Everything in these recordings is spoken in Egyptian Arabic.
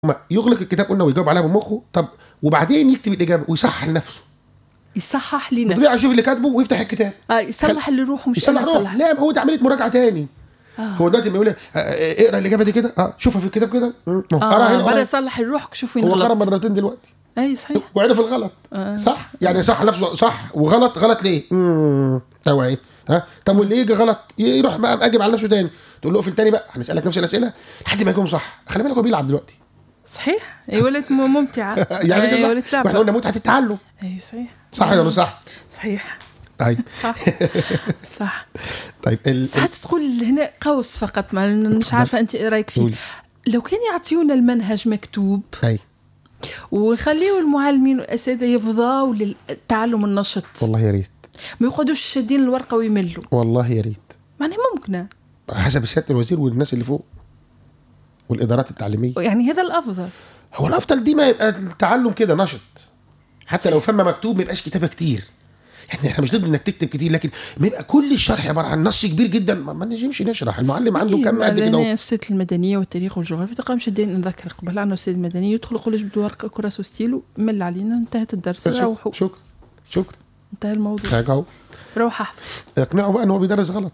ما يغلق الكتاب قلنا ويجاوب عليها بمخه طب وبعدين يكتب الاجابه ويصحح لنفسه يصحح طبيعي لنفسه يشوف اللي كاتبه ويفتح الكتاب آه يصلح اللي روحه مش يصلح انا روح اصلح لا هو ده عمليه مراجعه تاني آه. هو دلوقتي لما يقول لي آه، آه، اقرا الاجابه دي كده اه شوفها في الكتاب كده مم. اقراها اه هنا برا قرا. يصلح الروح شوف وين هو قرا غلط مرتين دلوقتي اي صحيح وعرف الغلط آه. صح يعني صح نفسه صح وغلط غلط ليه امم هو ايه ها طب واللي يجي غلط يروح بقى اجيب على نفسه تاني تقول له اقفل تاني بقى هنسالك نفس الاسئله لحد ما يجيهم صح خلي بالك هو بيلعب دلوقتي صحيح اي ولات م- ممتعه يعني اي كده ولات صح واحنا لعبه قلنا متعه التعلم اي صحيح صح ولا صح صحيح طيب صح صح طيب ال... ساعات تقول هنا قوس فقط ما مش عارفه انت ايه رايك فيه قولي. لو كان يعطيونا المنهج مكتوب اي ويخليوا المعلمين والاساتذه يفضاوا للتعلم النشط والله يا ريت ما يقعدوش شادين الورقه ويملوا والله يا ريت معناها ممكنه حسب سياده الوزير والناس اللي فوق والادارات التعليميه يعني هذا الافضل هو الافضل دي ما يبقى التعلم كده نشط حتى لو فما مكتوب ما يبقاش كتابه كتير يعني احنا مش ضد انك تكتب كتير لكن ما يبقى كل الشرح عباره عن نص كبير جدا ما ما نجمش نشرح المعلم عنده إيه، كم قد كده انا أهو. استاذ المدنيه والتاريخ والجغرافيا تلقى شادين نذكر قبل عنا استاذ المدنيه يدخل يقول جبد ورقه كراس وستيلو مل علينا انتهت الدرس بس روحوا شكرا شكرا شكرا انتهى الموضوع هيك اهو روح احفظ اقنعه بقى ان هو بيدرس غلط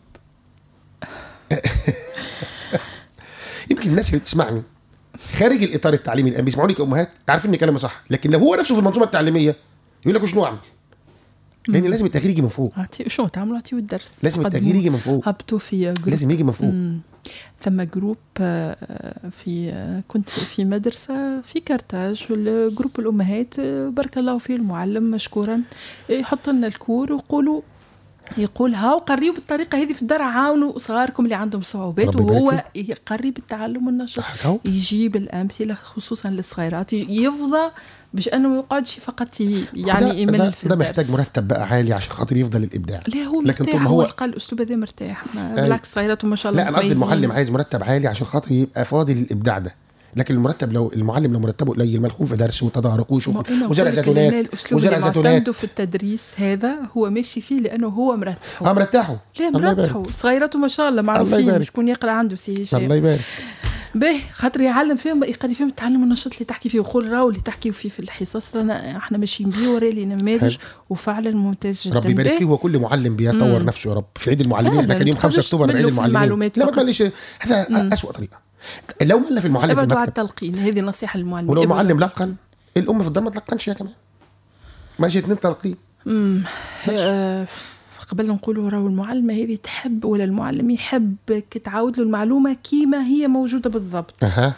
يمكن الناس اللي بتسمعني خارج الاطار التعليمي الان بيسمعوني كامهات عارفين ان كلامي صح لكن لو هو نفسه في المنظومه التعليميه يقول لك شنو اعمل لان لازم التغيير يجي من فوق عطي شنو تعملوا عطيو الدرس لازم قدموا. التغيير يجي من فوق هبطوا في جروب لازم يجي من فوق مم. ثم جروب آه، في آه، كنت في مدرسة في كرتاج والجروب الأمهات آه، بارك الله فيه المعلم مشكورا يحط لنا الكور ويقولوا يقول هاو قريوا بالطريقة هذه في الدار عاونوا صغاركم اللي عندهم صعوبات ربي يبارك وهو يقري بالتعلم النشط هيك اهو يجيب الأمثلة خصوصا للصغيرات يفضى باش أنه ما يقعدش فقط ي- يعني ده- يمل ده, في ده الدرس. محتاج مرتب بقى عالي عشان خاطر يفضل الابداع لا هو لكن مرتاح طول ما هو هو لقى الأسلوب هذا مرتاح ما- أي. بالعكس صغيراته ما شاء الله لا انا قصدي متميزين. المعلم عايز مرتب عالي عشان خاطر يبقى فاضي للابداع ده لكن المرتب لو المعلم لو مرتبه قليل ملخوم في درس وتدارك ما وشغل أنا وزرع أقول لك إن أنا زيتونات الاسلوب وزرع اللي زيتونات معتمده في التدريس هذا هو ماشي فيه لانه هو مرتاح اه مرتاحوا لا الله يبارك. مرتاحوا صغيراته ما شاء الله الله معروفين يبارك. شكون يقرا عنده سي الله هشام يبارك باهي خاطر يعلم فيهم يقري فيهم التعلم النشاط اللي تحكي فيه وقول راهو اللي تحكيو فيه في الحصص رانا احنا ماشيين بيه ورا لي نماذج حلو. وفعلا ممتاز جدا ربي يبارك باهي. فيه وكل معلم بيطور مم. نفسه يا رب في عيد المعلمين لا، احنا لا، كان يوم ما 5 تخلوش اكتوبر عيد تملوا في المعلمين المعلومات لا ما فقط. تمليش هذا اسوء طريقه لو مل في المعلم في ابعدوا على المكتب التلقين هذه نصيحه للمعلم ولو ابعدوا. المعلم لقن الام في الدار ما تلقنش هي كمان ماشي اتنين تلقين امم بس. آه قبل نقولوا راهو المعلمه هذه تحب ولا المعلم يحبك تعاود له المعلومه كيما هي موجوده بالضبط اها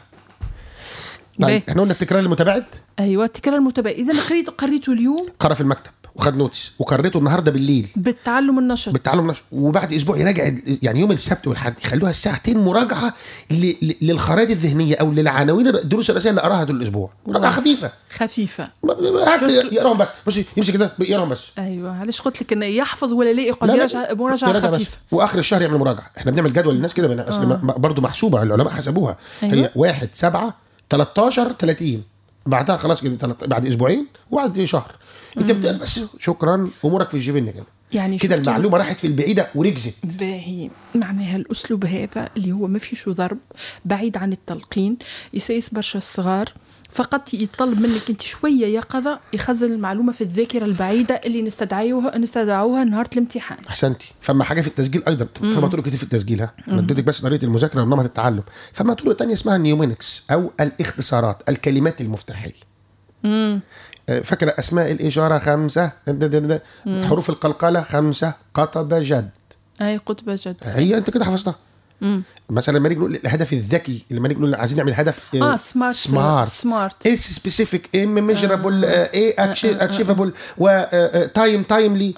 باهي. طيب احنا قلنا التكرار المتباعد ايوه التكرار المتبادل اذا قريت قريته اليوم قرا في المكتب وخد نوتس وقريته النهارده بالليل بالتعلم النشط بالتعلم نشر وبعد اسبوع يراجع يعني يوم السبت والحد يخلوها ساعتين مراجعه ل- ل- للخرائط الذهنيه او للعناوين الدروس الرئيسيه اللي قراها طول الاسبوع مراجعه واو. خفيفه خفيفه هات شفت- يقراهم بس بس يمسك كده يقراهم بس ايوه علاش قلت لك انه يحفظ ولا لا يقعد لا، لا، يراجع مراجعه يراجع بس. خفيفه واخر الشهر يعمل مراجعه احنا بنعمل جدول للناس كده من اصل ما- برضه محسوبه العلماء حسبوها أيوة. هي 1 7 13 30 بعدها خلاص كده تلت- بعد اسبوعين وبعد شهر انت بتقرا بس شكرا امورك في الجبن كده يعني كده شفتوا- المعلومه راحت في البعيده وركزت باهي معناها الاسلوب هذا اللي هو ما فيش ضرب بعيد عن التلقين يسيس برشا الصغار فقط يطلب منك انت شويه يقظه يخزن المعلومه في الذاكره البعيده اللي نستدعيوها نستدعوها نهار الامتحان احسنتي فما حاجه في التسجيل ايضا فما طرق كتير في التسجيل ها انا اديتك بس طريقه المذاكره ونمط التعلم فما طرق تانية اسمها النيومينكس او الاختصارات الكلمات المفتاحيه امم آه، فاكره اسماء الاشاره خمسه د- د- د- حروف القلقله خمسه قطب جد اي قطبه جد هي انت كده حفظتها مم. مثلا لما نيجي نقول الهدف الذكي لما نيجي نقول عايزين نعمل هدف اه سمارت سمارت سمارت اس سبيسيفيك ام ميجرابل ايه اتشيفابل وتايم تايملي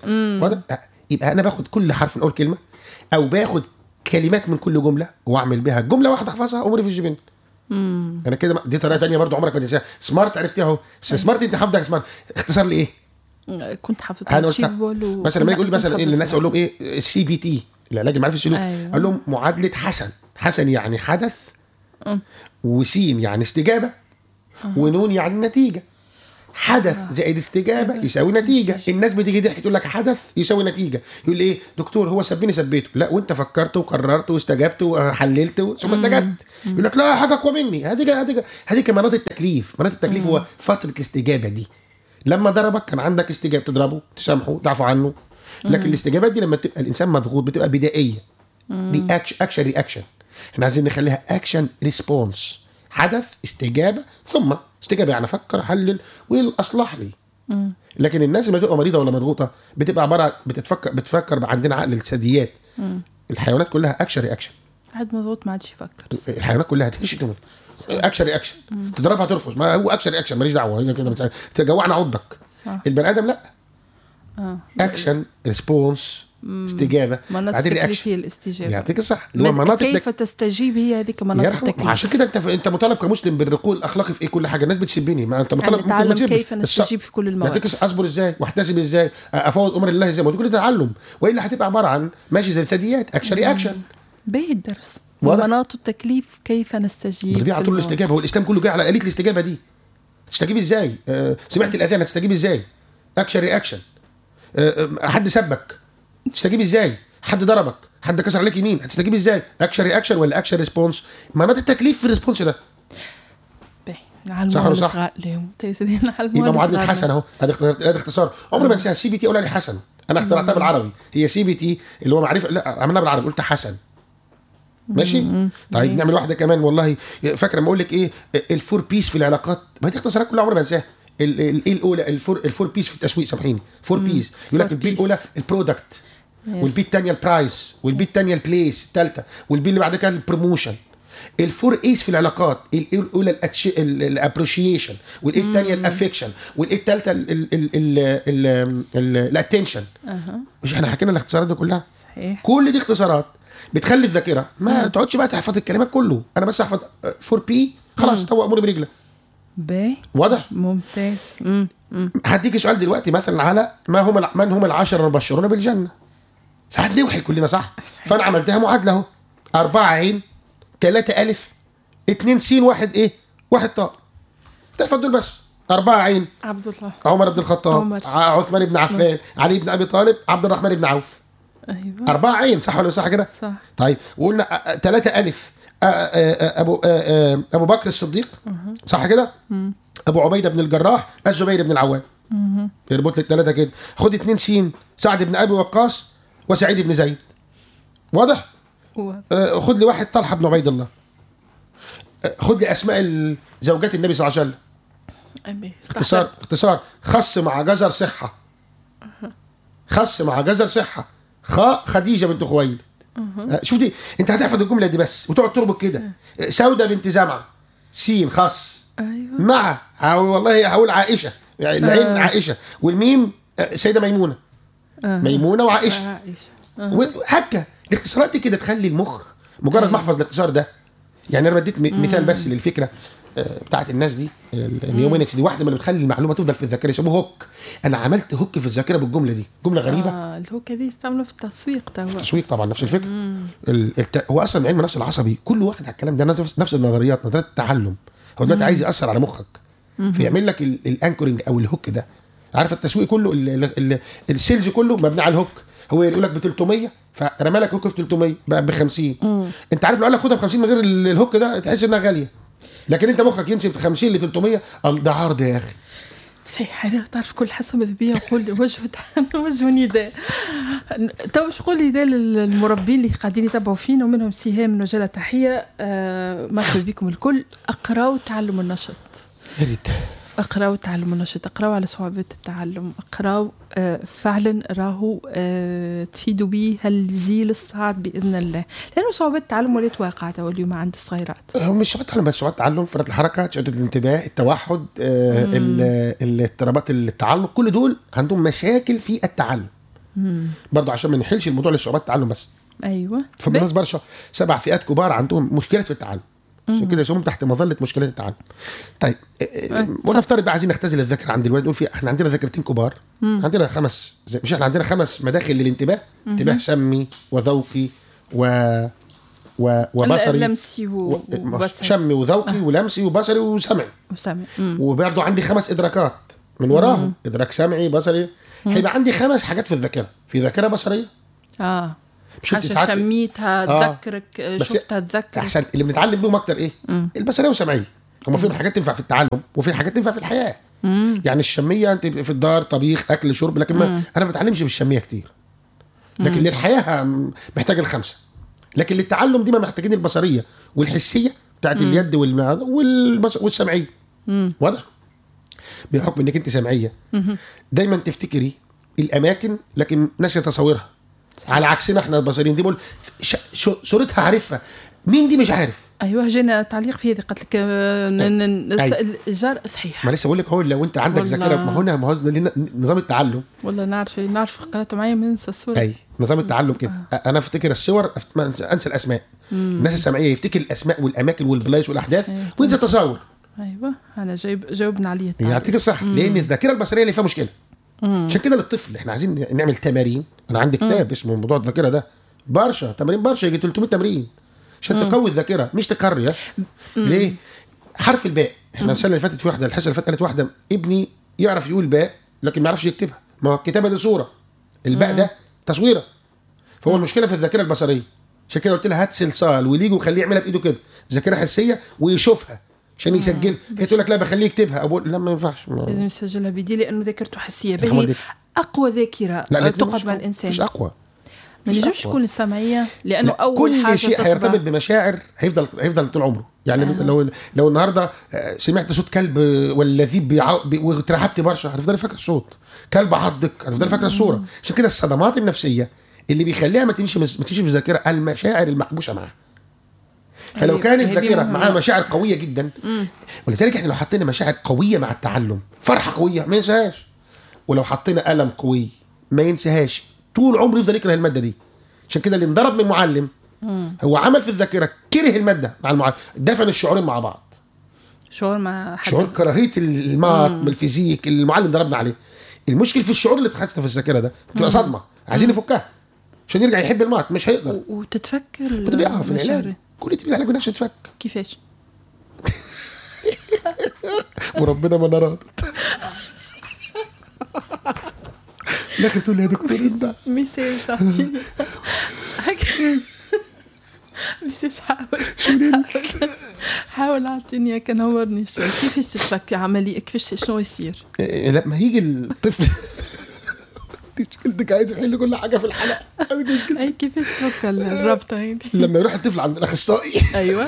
يبقى انا باخد كل حرف من اول كلمه او باخد كلمات من كل جمله واعمل بها جمله واحده احفظها اموري في الجبين انا كده دي طريقه تانية برضو عمرك ما تنساها سمارت عرفتيها اهو بس سمارت انت حافظها سمارت اختصار لايه؟ كنت حافظ انا قلت تشيفول و... مثلا لما يقول كنت مثلا حافظة إيه الناس اقول لهم ايه السي بي تي العلاج المعرفي السلوك أيوة. اقول لهم معادله حسن حسن يعني حدث وسين يعني استجابه ونون يعني نتيجه حدث زائد استجابه يساوي نتيجه الناس بتيجي تحكي تقول لك حدث يساوي نتيجه يقول لي ايه دكتور هو سبني سبيته لا وانت فكرت وقررت واستجبت وحللت و- ثم استجبت يقول لك لا حاجه اقوى مني هذه هذه هذه مناط التكليف مناط التكليف هو فتره الاستجابه دي لما ضربك كان عندك استجابه تضربه تسامحه تعفو عنه لكن الاستجابات دي لما تبقى الانسان مضغوط بتبقى بدائيه دي اكشن اكشن رياكشن احنا عايزين نخليها اكشن ريسبونس حدث استجابه ثم استجابه يعني افكر احلل والاصلح لي لكن الناس لما تبقى مريضه ولا مضغوطه بتبقى عباره عن- بتتفكر بتفكر عندنا عقل الثدييات الحيوانات كلها اكشن رياكشن حد مضغوط ما عادش يفكر الحيوانات كلها تشتم اكشن رياكشن تضربها ترفض ما هو اكشن رياكشن ماليش دعوه هي كده بتسأل. تجوعنا عضك صح البني ادم لا اه اكشن ريسبونس استجابه مناطق بعدين التكليف رياكشن هي الاستجابه يعطيك الصح اللي هو من- مناطق كيف تستجيب هي هذيك مناطق يرحمه. التكليف عشان كده انت انت مطالب كمسلم بالرقي الاخلاقي في ايه كل حاجه الناس بتسبني ما انت مطالب يعني نتعلم ما تسبش. كيف الص- نستجيب في كل المواقف. يعطيك الصح. اصبر ازاي واحتسب ازاي افوض امر الله ازاي ما ده كل تعلم والا هتبقى عباره عن ماشي زي الثدييات اكشن رياكشن باهي الدرس واضح؟ ومناط التكليف كيف نستجيب الربيع على في طول المواقف. الاستجابه هو الاسلام كله جاي على اليه الاستجابه دي تستجيب ازاي آه سمعت الاذان هتستجيب ازاي اكشن رياكشن آه آه، حد سبك تستجيب ازاي حد ضربك حد كسر عليك يمين هتستجيب ازاي اكشن رياكشن ولا اكشن ريسبونس مناط التكليف في الريسبونس ده باهي صح نعلموها ولا صح؟ الصغار اليوم تيسيدي نعلموها يبقى معادله الصغار. حسن اهو هذا اختصار هذا اختصار عمري ما انساها سي بي تي اقول عليه حسن انا اخترعتها بالعربي هي سي بي تي اللي هو معرفه لا عملناها بالعربي قلت حسن ماشي طيب نعمل واحده كمان والله فاكره لما اقول لك ايه الفور بيس في العلاقات ما دي اختصارات كلها عمري ما انساها ال- ال- ايه الاولى الفور الفور بيس في التسويق سامحيني فور بيس يقول لك Four البي Ps. الاولى البرودكت Yes. والبي الثانيه البرايس والبي الثانيه البليس الثالثه والبي اللي بعد كده البروموشن الفور ايس في العلاقات الايه الاولى الابريشيشن والايه الثانيه الافكشن والايه الثالثه الاتنشن اها مش احنا حكينا الاختصارات دي كلها صحيح كل دي اختصارات بتخلي الذاكره ما تقعدش بقى تحفظ الكلمات كله انا بس احفظ 4 بي خلاص طوق اموري برجلك باهي واضح ممتاز مم. مم. هديك سؤال دلوقتي مثلا على ما هم الع- من هم العشر المبشرون بالجنه ساعات نوحي كلنا صح فانا عملتها معادله اهو أربعة عين ثلاثة ألف اتنين سين واحد إيه واحد طاء تحفظ دول بس أربعة عين عبد الله عمر بن الخطاب عمر. ع- عثمان بن عفان علي بن أبي طالب عبد الرحمن بن عوف ايوه أربعة عين صح ولا مش صح كده؟ صح طيب وقلنا ثلاثة ألف آه، آه، آه، أبو آه، آه، أبو بكر الصديق صح كده؟ أبو عبيدة بن الجراح الزبير بن العوام يربط لك ثلاثة كده خد اتنين سين سعد بن أبي وقاص وسعيد بن زيد واضح؟ هو آه، خد لي واحد طلحة بن عبيد الله آه، خد لي أسماء ال- زوجات النبي صلى الله عليه وسلم أبي اختصار اختصار خص مع جزر صحة خص مع جزر صحة خاء خديجة بنت خويلد آه، شوف دي انت هتحفظ الجملة دي بس وتقعد تربط كده آه، سودة بنت زمعة سين خص ايوه مع هقول والله هقول عائشة يعني العين آه. عائشة والميم آه، سيدة ميمونة آه. ميمونة وعائشة عائشة آه. وهكا الاختصارات دي كده تخلي المخ مجرد ما احفظ الاختصار ده يعني انا بديت م- مثال بس للفكره آه، بتاعت الناس دي ال- النيومينكس دي واحده من اللي بتخلي المعلومه تفضل في الذاكره يسموه هوك انا عملت هوك في الذاكره بالجمله دي جمله غريبه اه اللي هو كذا يستعملوا في التسويق توا تسويق طبعا نفس الفكره ال- الت... هو اصلا علم النفس العصبي كله واخد على الكلام ده نفس نفس النظريات نظريات التعلم هو دلوقتي عايز ياثر على مخك فيعمل لك ال- الانكورنج او الهوك ده عارف التسويق كله ال- ال- ال- السيلز كله مبني على الهوك هو يقول لك ب 300 فرمى لك هوك في 300 بقى ب 50 انت عارف لو قال لك خدها ب 50 من غير ال- الهوك ده تحس انها غاليه لكن انت مخك ينسب 50 ل 300 ال- ده عرض يا اخي صحيح انا تعرف كل حسب ذبيه نقول وجه وجه نداء تو باش نقول نداء للمربين اللي قاعدين يتبعوا فينا ومنهم سهام نوجه لها تحيه آه مرحبا بكم الكل اقراوا تعلموا النشط يا ريت اقراوا تعلموا النشط اقراوا على صعوبة التعلم اقراوا آه فعلا راهو آه تفيدوا به هالجيل الصاعد باذن الله لانه صعوبات التعلم ولات واقعة توا اليوم عند الصغيرات هو مش صعوبات تعلم بس صعوبات تعلم فرط الحركه تشتت الانتباه التوحد آه ال- الاضطرابات التعلق كل دول عندهم مشاكل في التعلم برضه عشان ما نحلش الموضوع لصعوبات التعلم بس ايوه ففي ناس برشا سبع فئات كبار عندهم مشكلات في التعلم عشان كده يسموهم تحت مظله مشكلات التعلم طيب آه، آه، آه، ونفترض بقى عايزين نختزل الذاكره عند الولد نقول في احنا عندنا ذاكرتين كبار عندنا خمس زي مش احنا عندنا خمس مداخل للانتباه انتباه سمي وذوقي و و وبصري لمسي و- وبصري شمي وذوقي ولمسي وبصري وسمعي وسامع أمم. وبرضه عندي خمس ادراكات من وراهم ادراك سمعي بصري هيبقى عندي خمس حاجات في الذاكره في ذاكره بصريه اه مش انت حاجه ساعات شميتها آه. تذكرك آه، بس شفتها تذكرك احسن اللي بنتعلم بيهم اكتر ايه البصريه والسمعيه هم فيهم حاجات تنفع في التعلم وفي حاجات تنفع في الحياه يعني الشميه انت في الدار طبيخ اكل شرب لكن ما انا ما بتعلمش بالشميه كتير لكن للحياه م- محتاج الخمسه لكن للتعلم دي ما محتاجين البصريه والحسيه بتاعت اليد والمع- والبص... والسمعيه واضح بحكم انك انت سمعيه دايما تفتكري الاماكن لكن ناسيه تصاويرها على عكسنا احنا البصريين دي بقول ش... ش... صورتها عارفها مين دي مش عارف ايوه جينا تعليق في هذه قالت لك آه، ن- ن- أي. الجار صحيح ما لسه بقول لك هو لو انت عندك والله. ذاكره ما هنا ما هو لنا- نظام التعلم والله نعرف نعرف قرأت معايا ما ننسى الصورة اي نظام التعلم كده انا افتكر الصور أفت- ما أنسى- انسى الاسماء الناس السمعيه يفتكر الاسماء والاماكن والبلايص والاحداث صحيح. وينسى التصاور ايوه انا جايب جاوبنا عليه التعليق. يعطيك الصح لان الذاكره البصريه اللي فيها مشكله عشان كده للطفل احنا عايزين نعمل تمارين انا عندي كتاب اسمه موضوع الذاكره ده برشا تمارين برشا يجي 300 تمرين عشان تقوي الذاكره مش تقري ها؟ ليه؟ حرف الباء احنا السنه اللي فاتت في واحده الحصه اللي فاتت قالت واحده ابني يعرف يقول باء لكن ما يعرفش يكتبها ما هو الكتابه دي صوره الباء ده تصويره فهو المشكله في الذاكره البصريه عشان كده قلت لها هات صلصال وليجي وخليه يعملها بايده كده ذاكره حسيه ويشوفها عشان يسجل هي تقول لك لا بخليه يكتبها اقول لا ما ينفعش ما- لازم يسجلها بيدي لانه ذاكرته حسيه الحمد باهي لله. اقوى ذاكره لا آه، الاتنين تقعد مش مع أقوى. الانسان مش اقوى ما مش نجمش أقوى. تكون السمعيه لانه لا، اول كل حاجه شيء تطبع- هيرتبط بمشاعر هيفضل هيفضل طول عمره يعني لو لو النهارده آه، سمعت صوت كلب آه، ولا ذيب بيعو... بي... واترعبت برشا هتفضلي فاكره الصوت كلب عضك هتفضلي فاكره الصوره عشان كده الصدمات النفسيه اللي بيخليها ما تمشي ما تمشيش بالذاكره المشاعر المحبوسه معاها فلو هي- كانت هي دي ذاكره مهمة. معاها مشاعر قويه جدا ولذلك احنا لو حطينا مشاعر قويه مع التعلم فرحه قويه ما ينساهاش ولو حطينا الم قوي ما ينساهاش طول عمره يفضل يكره الماده دي عشان كده اللي انضرب من معلم هو عمل في الذاكره كره الماده مع المعلم دفن الشعورين مع بعض شعور ما حد شعور كراهيه المات بالفيزيك اللي المعلم ضربنا عليه المشكل في الشعور اللي اتخزن في الذاكره ده تبقى صدمه عايزين نفكها عشان يرجع يحب المات مش هيقدر و- وتتفكر كنت بيقع في العلاج مشاعر. كل اللي العلاج نفسه يتفك كيفاش وربنا ما نراد في الاخر تقول لي يا دكتور انت ميساج اعطيني هكا ميساج حاول حاول- حاول اعطيني هكا نورني شوي كيفاش تتفكر عملية كيفاش شنو يصير إيه، لما يجي الطفل دي مشكلتك عايز يحل كل حاجه في الحلقه هذه مشكلة اي كيفاش تفكر الرابطة هذه لما يروح الطفل عند الاخصائي ايوه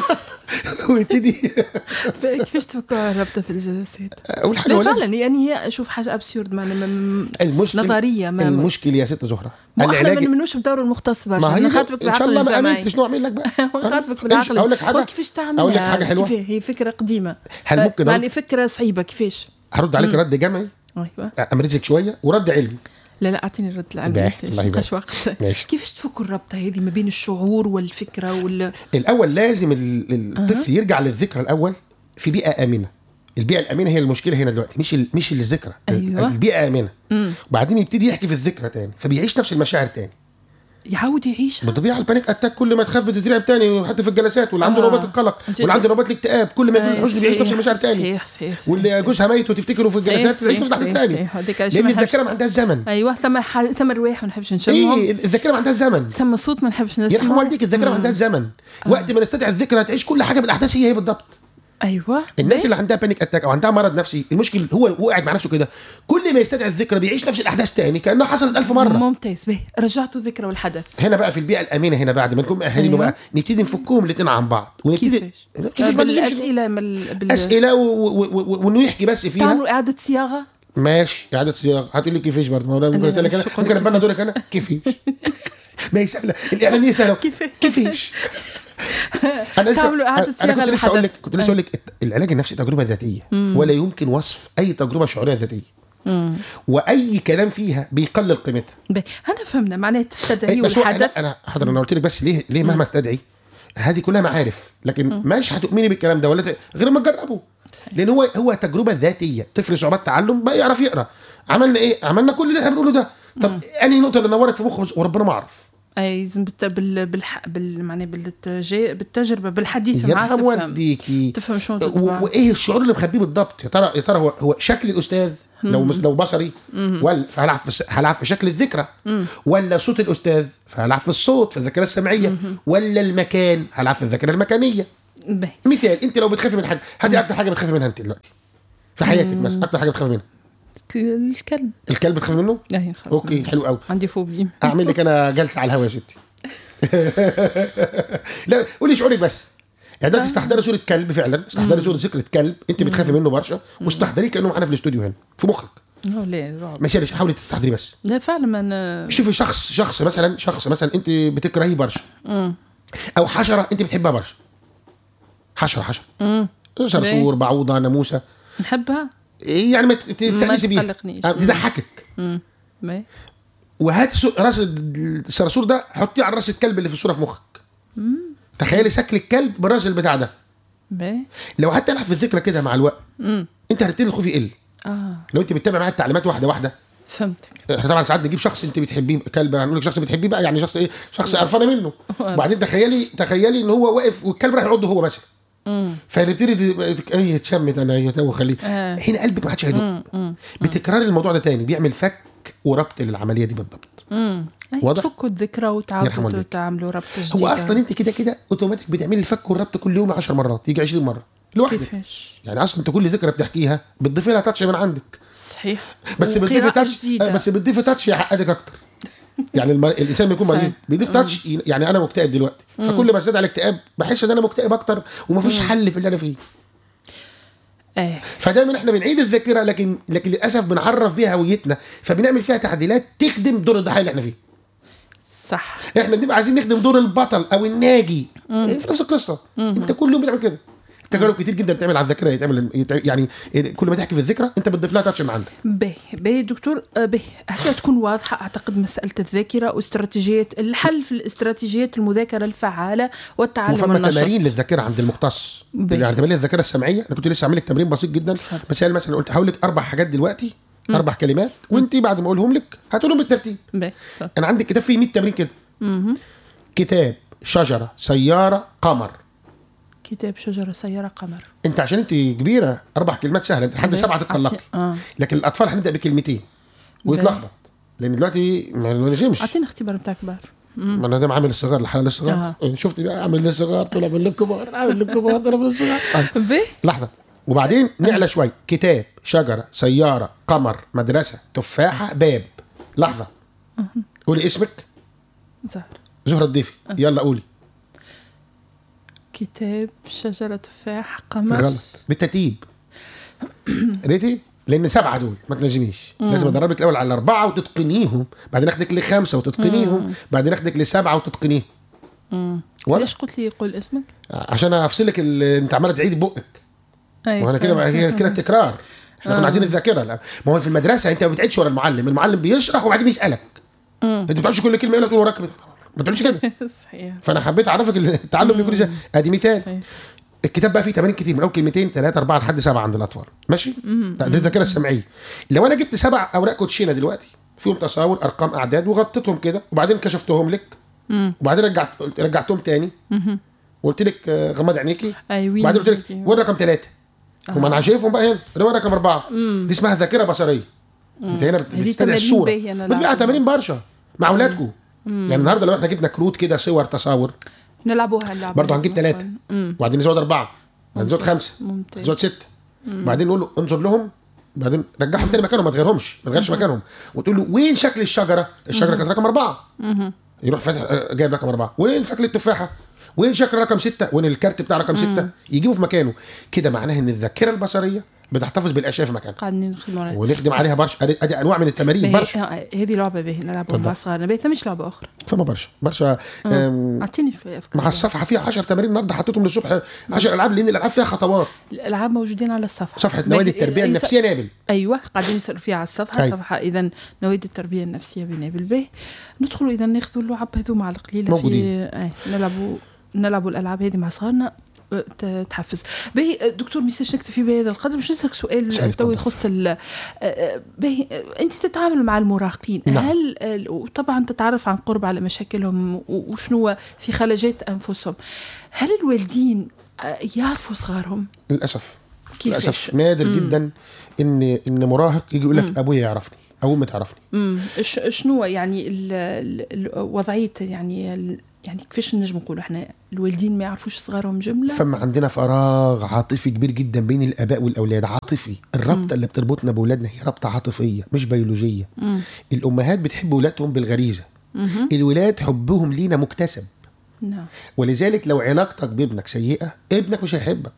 ويبتدي كيفاش تفكر الرابطة في الجلسات اول حاجه لا هو لازم فعلا يعني هي اشوف حاجة ابسورد ما ما- المشكل نظرية ما المشكل يا ست زهره ما احنا ما العلاج نؤمنوش بدور المختص برشا ما هي نخاطبك ان شاء بالعقل الله ما الجماعي امنتش نوع اعمل لك بقى نخاطبك امشي. بالعقل اقول لك حاجه هو كيفاش تعمل اقول لك حاجه حلوه كيفاه هي فكرة قديمة هل ممكن يعني أقول- فكرة صعيبة كيفاش هرد عليك رد جمعي ايوه امرزك شويه ورد علمي لا لا اعطيني الرد العلمي باهي، ميساج الله ما بقاش يبارك. وقت ماشي. كيفاش تفكوا الرابطه هذه ما بين الشعور والفكره وال الاول لازم ال- ال- الطفل يرجع للذكرى الاول في بيئه امنه البيئه الامنه هي المشكله هنا دلوقتي مش ال- مش الذكرى أيوة. البيئه امنه وبعدين يبتدي يحكي في الذكرى تاني فبيعيش نفس المشاعر تاني يعاود يعيشها بالطبيعه البانيك اتاك كل ما تخاف بتترعب تاني حتى في الجلسات واللي عنده آه. نوبات القلق جد. واللي عنده نوبات الاكتئاب كل ما يكون آه، الحزن بيعيش نفس صحيح، المشاعر تاني صحيح صحيح صحيح. واللي جوزها ميت وتفتكره في صحيح، الجلسات تعيش صحيح، تحت صحيح، الثاني صحيح. هذيك عشان لان ما نحبش- الذاكره ما عندها زمن ايوه ثم ح... ثم روايح ما نحبش نشمهم ايه الذاكره ما عندها زمن ثم صوت ما نحبش يرحم نسمع والديك الذاكره ما عندها زمن وقت ما نستدعي الذكرى تعيش كل حاجه بالاحداث هي هي بالضبط ايوه الناس اللي عندها بانيك اتاك او عندها مرض نفسي المشكل هو هو قاعد مع نفسه كده كل ما يستدعي الذكرى بيعيش نفس الاحداث تاني كانها حصلت ألف مره ممتاز به رجعتوا ذكرى والحدث هنا بقى في البيئه الامنه هنا بعد ما نكون مأهلينه أيوة. بقى نبتدي نفكهم الاثنين عن بعض ونبتدي كيفاش؟ كيفاش ما نجيبش- بالاسئله بال... بال... اسئله و- و- و- وانه يحكي بس فيها تعملوا اعاده صياغه ماشي اعاده صياغه هتقول لي كيفاش برضه ما هو أنا ممكن أنا اسالك انا شو قلت ممكن اتبنى دورك انا كيفاش ما هي سهله الاعلاميه سهله كيفاش؟ كيفاش انا لسه تعملوا إعادة انا صياغة كنت لسه اقول لك للحدث. كنت لسه اقول لك الت- العلاج النفسي تجربه ذاتيه ولا يمكن وصف اي تجربه شعوريه ذاتيه واي كلام فيها بيقلل قيمتها به. انا فهمنا معناها تستدعي بس هو لا والحدث انا حاضر انا قلت لك بس ليه ليه مهما استدعي هذه كلها معارف لكن مش هتؤمني بالكلام ده ولا ت... غير ما تجربه لان هو هو تجربه ذاتيه طفل صعوبات تعلم بقى يعرف يقرا عملنا ايه عملنا كل اللي احنا بنقوله ده طب انهي نقطه اللي نورت في مخه وربنا ما اعرف اي لازم بالت... بال... بالح... بال... معناها بالتج... بالتجربه بالحديث معاه يرحم تفهم والديكي تفهم شنو و- تتبع. وايه الشعور اللي مخبيه بالضبط يا ترى يا ترى هو هو شكل الاستاذ لو مس- لو بصري ولا فهلعب في هلعب في شكل الذكرى ولا صوت الاستاذ فهلعب في الصوت في الذاكره السمعيه ولا المكان هلعب في الذاكره المكانيه باهي مثال انت لو بتخافي من حاجه هاتي اكتر حاجه بتخافي منها انت دلوقتي في حياتك مثلا اكتر حاجه بتخافي منها الكلب الكلب بتخافي منه اي نخاف اوكي حلو قوي عندي فوبيا اعمل لك انا جلسه على الهوا يا ستي لا قولي شعورك بس يعني دلوقتي استحضري صوره كلب فعلا استحضري صوره ذكرى كلب انت بتخافي منه برشا واستحضريه كانه معانا في الاستوديو هنا في مخك لا لا رعب ماشي يا حاولي تستحضري بس لا فعلا ما انا شوفي شخص شخص مثلا شخص مثلا انت بتكرهيه برشا او حشره انت بتحبها برشا حشره حشره صرصور بعوضه ناموسه نحبها يعني ما تستانسي ما بيها تقلقنيش. آه، تضحكك باهي وهات سو- راس الصرصور ده حطيه على راس الكلب اللي في الصوره في مخك تخيلي شكل الكلب بالراس البتاع ده باهي لو قعدت تلعب في الذكرى كده مع الوقت انت هتبتدي الخوف يقل اه لو انت بتتابع معاه التعليمات واحده واحده فهمتك احنا طبعا ساعات نجيب شخص انت بتحبيه كلب هنقول لك شخص بتحبيه بقى يعني شخص ايه شخص قرفانه منه وبعدين تخيلي تخيلي ان هو واقف والكلب راح يعضه هو مثلا فنبتدي ت- ايه اتشمت انا ايه تو خليه آه. هنا قلبك ما عادش هيدق بتكرار الموضوع ده تاني بيعمل فك وربط للعمليه دي بالضبط امم واضح؟ تفكوا الذكرى يرحم وتعاودوا والديك. تعملوا ربط جديد هو اصلا انت كده كده اوتوماتيك بتعملي الفك والربط كل يوم 10 مرات يجي 20 مره لوحدك كيفاش يعني اصلا انت كل ذكرى بتحكيها بتضيفي لها تاتش من عندك صحيح بس بتضيفي وقراءة تاتش جديدة. آه، بس بتضيفي تاتش يعقدك اكتر يعني الم... الانسان بيكون صحيح. مريض بيضيف تاتش ي- يعني انا مكتئب دلوقتي فكل ما ازداد على الاكتئاب بحس ان انا مكتئب اكتر ومفيش حل في اللي انا فيه ايه فدايما احنا بنعيد الذاكره لكن لكن للاسف بنعرف بيها هويتنا فبنعمل فيها تعديلات تخدم دور الضحيه اللي احنا فيه صح احنا بنبقى عايزين نخدم دور البطل او الناجي إيه في نفس القصه انت كل يوم بتعمل كده تجارب كتير جدا بتعمل على الذاكره يتعمل يتع- يعني كل ما تحكي في الذكرى انت بتضيف لها تاتش من عندك باهي باهي دكتور آه، باهي هكذا تكون واضحة أعتقد مسألة الذاكرة واستراتيجيات الحل في الاستراتيجيات المذاكرة الفعالة والتعلم وفما النشط تمارين للذاكره عند المختص بي. يعني تمارين الذاكره السمعيه انا كنت لسه عامل لك تمرين بسيط جدا اتفضل. بس يعني مثلا قلت هقول لك اربع حاجات دلوقتي اربع كلمات وانت بعد ما اقولهم لك هتقولهم بالترتيب باهي تفضل. انا عندي كتاب فيه 100 تمرين كده كتاب شجره سياره قمر كتاب شجرة سيارة قمر انت عشان انت كبيره اربع كلمات سهله انت لحد بي. سبعه تتقلقي أعطي- آه. لكن الاطفال هنبدا بكلمتين ويتلخبط لان دلوقتي ما نجمش أعطينا اختبار بتاع كبار ما انا دايما عامل الصغار الحلقه للصغار آه. إيه، شفت بقى عامل للصغار طلع من الكبار عامل للكبار طلع من الصغار آه. باهي لحظه وبعدين نعلى شوي كتاب شجره سياره قمر مدرسه تفاحه باب لحظه قولي اسمك زهر زهره الضيفي يلا قولي كتاب شجرة تفاح قمر غلط بالترتيب ريتي لان سبعه دول ما تنجميش لازم ادربك الاول على الاربعه وتتقنيهم بعدين اخدك لخمسه وتتقنيهم بعدين اخدك لسبعه وتتقنيهم واضح ليش قلت لي قول اسمك؟ عشان افصلك ال- انت عماله تعيد بقك أي وانا كده بقى هي كده تكرار احنا كنا عايزين الذاكره لا ما هو في المدرسه انت ما بتعيدش ورا المعلم المعلم بيشرح وبعدين يسالك انت ما بتقعدش كل كلمه يقول لك تقول وراك ما تعملش كده صحيح فانا حبيت اعرفك التعلم بيكون ازاي ادي مثال صحيح. الكتاب بقى فيه تمارين كتير من اول كلمتين ثلاثه اربعه لحد سبعه عند الاطفال ماشي لا دي الذاكره السمعيه لو انا جبت سبع اوراق كوتشينه دلوقتي فيهم تصاور ارقام اعداد وغطيتهم كده وبعدين كشفتهم لك وبعدين رجعت رجعتهم تاني وقلت لك آه، غمض عينيكي أيوين وبعدين قلت لك وين رقم ثلاثه هم انا شايفهم بقى هنا اللي هو رقم اربعه دي اسمها ذاكره بصريه انت هنا بت- هذه بتستدعي تمارين الصوره باهية أنا بتبقى لعبها. تمارين برشا مع اولادكم يعني النهارده لو احنا جبنا كروت كده صور تصاور نلعبوها اللعبة برضه هنجيب ثلاثه وبعدين نزود اربعه بعدين نزود خمسه ممتاز. نزود سته بعدين نقول له انظر لهم بعدين رجعهم تاني مكانهم ما تغيرهمش ما تغيرش مكانهم وتقول له وين شكل الشجره؟ الشجره كانت رقم اربعه يروح فاتح آه، جايب رقم اربعه وين شكل التفاحه؟ وين شكل رقم سته؟ وين الكارت بتاع رقم سته؟ يجيبه في مكانه كده معناه ان الذاكره البصريه بتحتفظ بالاشياء في مكانها قاعدين نخدموا عليها ونخدم عليها برشا ادي أدي انواع من التمارين باهي- برشا آه، هذه لعبة باهي نلعبها مع صغارنا باهي ثمش لعبة أخرى فما برشا برشا آم، أعطيني شوية أفكار مع الصفحه فيها 10 تمارين النهارده حطيتهم للصبح 10 العاب لان الالعاب فيها خطوات الألعاب موجودين على الصفحة صفحه باهي- نوادي التربيه يس- النفسيه نابل ايوه قاعدين يسالوا فيها على الصفحه أي. صفحه اذا نوادي التربيه النفسيه بنابل به ندخلوا اذا ناخذوا اللعب هذو مع القليله موجودين. في اي نلعبوا نلعبوا الالعاب هذه مع صغارنا أه، ت- تحفز باهي أه، دكتور ميساج نكتفي بهذا القدر باش نسالك سؤال اسألي، تو تفضل. يخص ال- أه، أه، باهي أه، انت تتعامل مع المراهقين نعم. هل ال- وطبعا تتعرف عن قرب على مشاكلهم و- وشنو في خلاجات انفسهم هل الوالدين أه، يعرفوا صغارهم للاسف كيفاش؟ للاسف نادر جدا ان ان مراهق يجي يقول لك ابويا يعرفني او امي تعرفني امم ش- شنو يعني ال- ال- ال- وضعيه يعني ال- يعني كيفاش نجم نقولوا احنا الوالدين ما يعرفوش صغارهم جمله فما عندنا فراغ عاطفي كبير جدا بين الاباء والاولاد عاطفي الرابطه اللي بتربطنا باولادنا هي رابطه عاطفيه مش بيولوجيه مم. الامهات بتحب اولادهم بالغريزه مهم. الولاد حبهم لينا مكتسب نعم ولذلك لو علاقتك بابنك سيئه ابنك مش هيحبك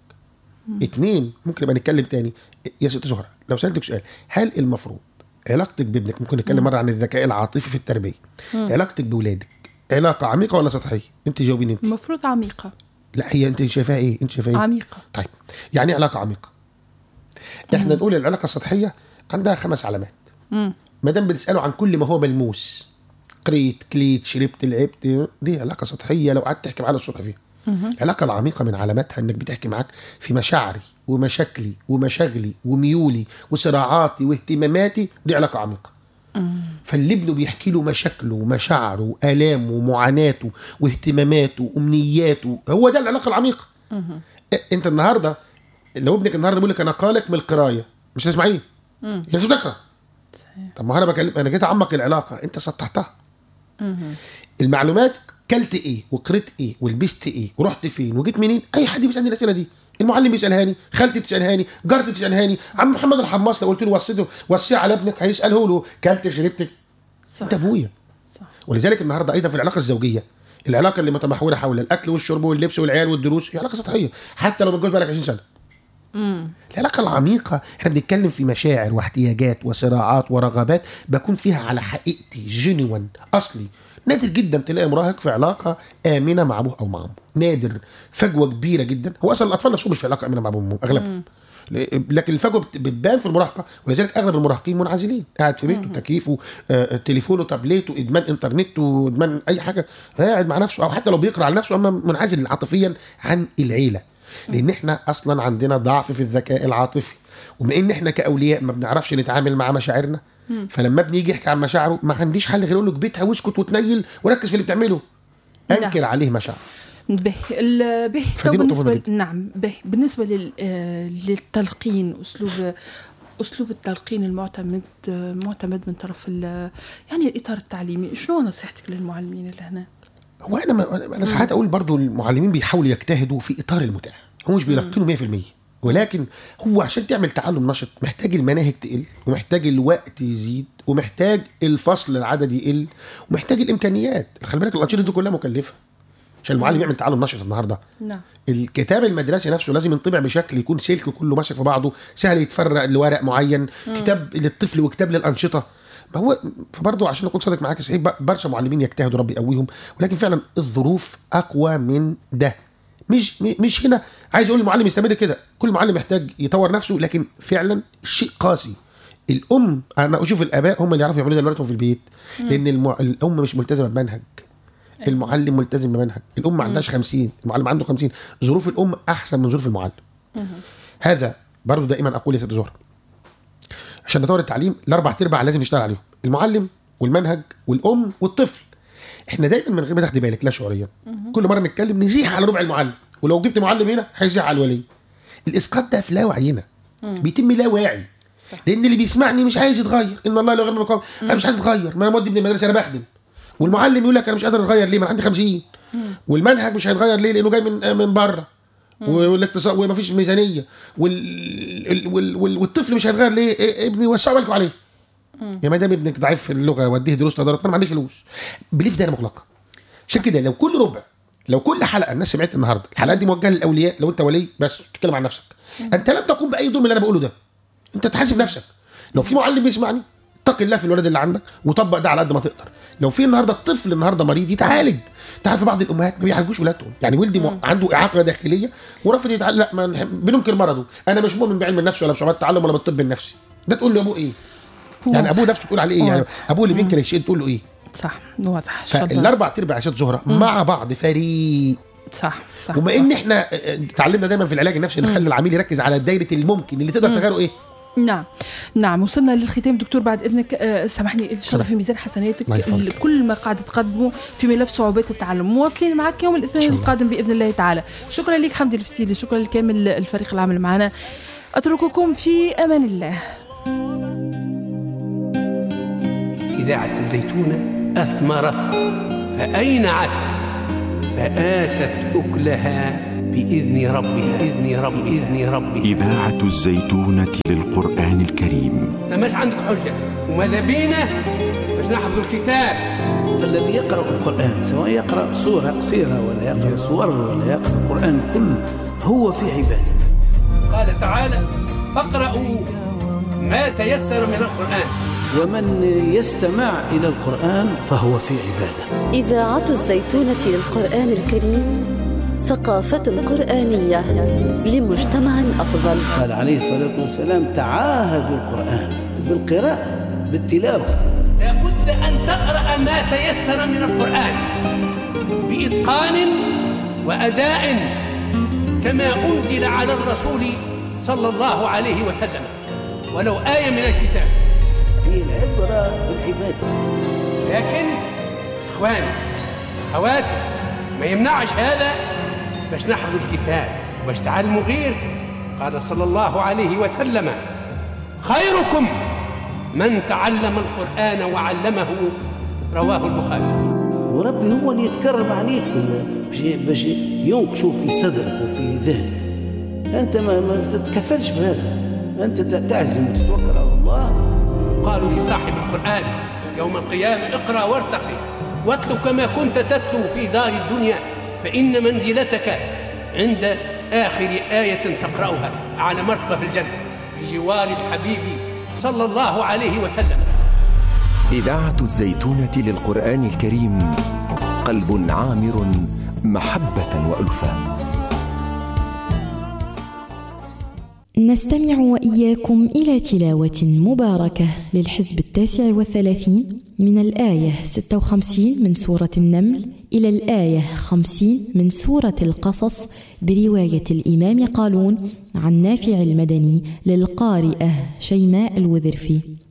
اتنين ممكن نبقى نتكلم تاني يا ست زهره لو سالتك سؤال هل المفروض علاقتك بابنك ممكن نتكلم مره عن الذكاء العاطفي في التربيه علاقتك باولادك علاقه عميقه ولا سطحيه انت جاوبيني انت المفروض عميقه لا هي انت شايفاها ايه انت شايفاها ايه عميقه طيب يعني إيه علاقه عميقه احنا نقول العلاقه السطحيه عندها خمس علامات مم. ما دام بتساله عن كل ما هو ملموس قريت كليت شربت لعبت دي علاقه سطحيه لو قعدت تحكي معانا الصبح فيها العلاقه العميقه من علاماتها انك بتحكي معاك في مشاعري ومشاكلي ومشاغلي وميولي وصراعاتي واهتماماتي دي علاقه عميقه فاللي ابنه بيحكي له مشاكله ومشاعره والامه ومعاناته واهتماماته وامنياته هو ده العلاقه العميقه إيه، انت النهارده لو ابنك النهارده بيقول لك انا قالق من القرايه مش تسمعيه يعني لازم تقرا طب ما انا بكلم انا جيت اعمق العلاقه انت سطحتها المعلومات كلت ايه وقريت ايه ولبست ايه ورحت فين وجيت منين اي حد بيسالني الاسئله دي المعلم بيسالهاني خالتي بتسالهاني جارتي بتسالهاني عم محمد الحماس لو قلت له وصيته وصيه على ابنك هيساله له كلت شربت صح انت ابويا صح ولذلك النهارده ايضا في العلاقه الزوجيه العلاقه اللي متمحوره حول الاكل والشرب واللبس والعيال والدروس هي علاقه سطحيه حتى لو متجوز بقالك 20 سنه امم العلاقة العميقة احنا بنتكلم في مشاعر واحتياجات وصراعات ورغبات بكون فيها على حقيقتي جينيوان اصلي نادر جدا تلاقي مراهق في علاقة آمنة مع أبوه أو مع أمه نادر فجوة كبيرة جدا هو أصلا الأطفال نفسهم مش في علاقة آمنة مع أبوه وأمه أغلبهم ل- لكن الفجوه بت- بتبان في المراهقه ولذلك اغلب المراهقين منعزلين قاعد في بيته تكييفه آه، تليفونه تابلته ادمان انترنت وادمان اي حاجه قاعد مع نفسه او حتى لو بيقرا على نفسه اما منعزل عاطفيا عن العيله لان احنا اصلا عندنا ضعف في الذكاء العاطفي وبما ان احنا كاولياء ما بنعرفش نتعامل مع مشاعرنا فلما ابني يجي يحكي عن مشاعره ما عنديش حل غير اقول له بيتها واسكت وتنيل وركز في اللي بتعمله انكر عليه مشاعره به ال- به فدي تو نقطة مهمة بالنسبه نعم به بالنسبه لل آه، للتلقين اسلوب اسلوب التلقين المعتمد آه، معتمد من طرف ال- يعني الاطار التعليمي شنو نصيحتك للمعلمين اللي هنا هو انا ما انا ساعات اقول برضو المعلمين بيحاولوا يجتهدوا في اطار المتاح هم مش بيلقنوا 100% ولكن هو عشان تعمل تعلم نشط محتاج المناهج تقل ومحتاج الوقت يزيد ومحتاج الفصل العدد يقل ومحتاج الامكانيات خلي بالك الانشطه دي كلها مكلفه عشان المعلم يعمل تعلم نشط النهارده نعم الكتاب المدرسي نفسه لازم ينطبع بشكل يكون سلك كله ماسك في بعضه سهل يتفرق لورق معين كتاب للطفل وكتاب للانشطه ما هو فبرضه عشان اكون صادق معاك صحيح برشا معلمين يجتهدوا ربي يقويهم ولكن فعلا الظروف اقوى من ده مش م- مش هنا عايز اقول المعلم يستمر كده كل معلم محتاج يطور نفسه لكن فعلا شيء قاسي الام انا اشوف الاباء هم اللي يعرفوا يعملوا ده لولادهم في البيت لان المع... الام مش ملتزمه بمنهج المعلم ملتزم بمنهج الام ما عندهاش 50 المعلم عنده 50 ظروف الام احسن من ظروف المعلم هذا برضو دائما اقول يا ست زهره عشان نطور التعليم الاربع ارباع لازم نشتغل عليهم المعلم والمنهج والام والطفل احنا دايما من غير ما تاخدي بالك لا شعوريا كل مره نتكلم نزيح على ربع المعلم ولو جبت معلم هنا هيزيح على الولي الاسقاط ده في لا وعينا بيتم لا واعي صح. لان اللي بيسمعني مش عايز يتغير ان الله لا يغير ما بقوم انا مش عايز اتغير ما انا مودي ابن المدرسه انا بخدم والمعلم يقول لك انا مش قادر اتغير ليه ما انا عندي 50 والمنهج مش هيتغير ليه لانه جاي من من بره والاقتصاد ومفيش ميزانيه وال... وال... وال... والطفل مش هيتغير ليه إيه ابني وسعوا بالكم عليه يا مدام ابنك ضعيف في اللغه وديه دروس تدارك انا ما عنديش فلوس بليف دايره مغلقه عشان كده لو كل ربع لو كل حلقه الناس سمعت النهارده الحلقات دي موجهه للاولياء لو انت ولي بس تتكلم عن نفسك انت لم تقوم باي دور من اللي انا بقوله ده انت تحاسب نفسك لو في معلم بيسمعني اتق الله في الولد اللي عندك وطبق ده على قد ما تقدر لو في النهارده الطفل النهارده مريض يتعالج تعرف بعض الامهات ما بيعالجوش ولادهم يعني ولدي م... عنده اعاقه داخليه ورافض يتعالج لا ما نحب- بننكر مرضه انا مش مؤمن بعلم النفس ولا بصعوبات التعلم ولا بالطب النفسي ده تقول له ابوه ايه هو يعني ابوه نفسه تقول عليه ايه يعني ابوه اللي بينكر الشيء تقول له ايه صح واضح شباب. فالاربع ارباع يا ست زهره مع بعض فريق صح صح وما ان احنا اه، اه، اتعلمنا دايما في العلاج النفسي نخلي العميل يركز على دايره الممكن اللي تقدر تغيره ايه نعم نعم وصلنا للختام دكتور بعد اذنك آه، سامحني ان شاء الله سامح. في ميزان حسناتك الله يحفظك. ال- كل ما قاعد تقدمه في ملف صعوبات التعلم مواصلين معك يوم الاثنين شاء الله. القادم باذن الله تعالى شكرا لك حمدي الفسيلي شكرا لكامل الفريق العامل معنا أترككم في أمان الله إذاعة الزيتونة أثمرت فأين عد فآتت أكلها بإذن ربها إذن رب إذن ربها إذاعة الزيتونة للقرآن الكريم فماش عندك حجة وماذا بينا باش نحفظ الكتاب فالذي يقرأ القرآن سواء يقرأ سورة قصيرة ولا يقرأ سور ولا يقرأ القرآن كله هو في عبادة قال تعالى فاقرأوا ما تيسر من القرآن ومن يستمع إلى القرآن فهو في عبادة إذاعة الزيتونة للقرآن الكريم ثقافة قرآنية لمجتمع أفضل قال عليه الصلاة والسلام تعاهدوا القرآن بالقراءة بالتلاوة لابد أن تقرأ ما تيسر من القرآن بإتقان وأداء كما أنزل على الرسول صلى الله عليه وسلم ولو آية من الكتاب هي العبرة بالعبادة لكن إخواني أخواتي ما يمنعش هذا باش نحفظ الكتاب باش تعلموا غير قال صلى الله عليه وسلم خيركم من تعلم القرآن وعلمه رواه البخاري وربي هو اللي يتكرم عليك باش باش ينقشوا في صدرك وفي ذهنك انت ما, ما تتكفلش بهذا انت تعزم وتتوكل على الله قالوا لصاحب القرآن يوم القيامة اقرأ وارتقي واتلو كما كنت تتلو في دار الدنيا فإن منزلتك عند آخر آية تقرأها على مرتبة في الجنة بجوار الحبيب صلى الله عليه وسلم إذاعة الزيتونة للقرآن الكريم قلب عامر محبة وألفة نستمع وإياكم إلى تلاوة مباركة للحزب التاسع والثلاثين من الآية 56 من سورة النمل إلى الآية 50 من سورة القصص برواية الإمام قالون عن نافع المدني للقارئة شيماء الوذرفي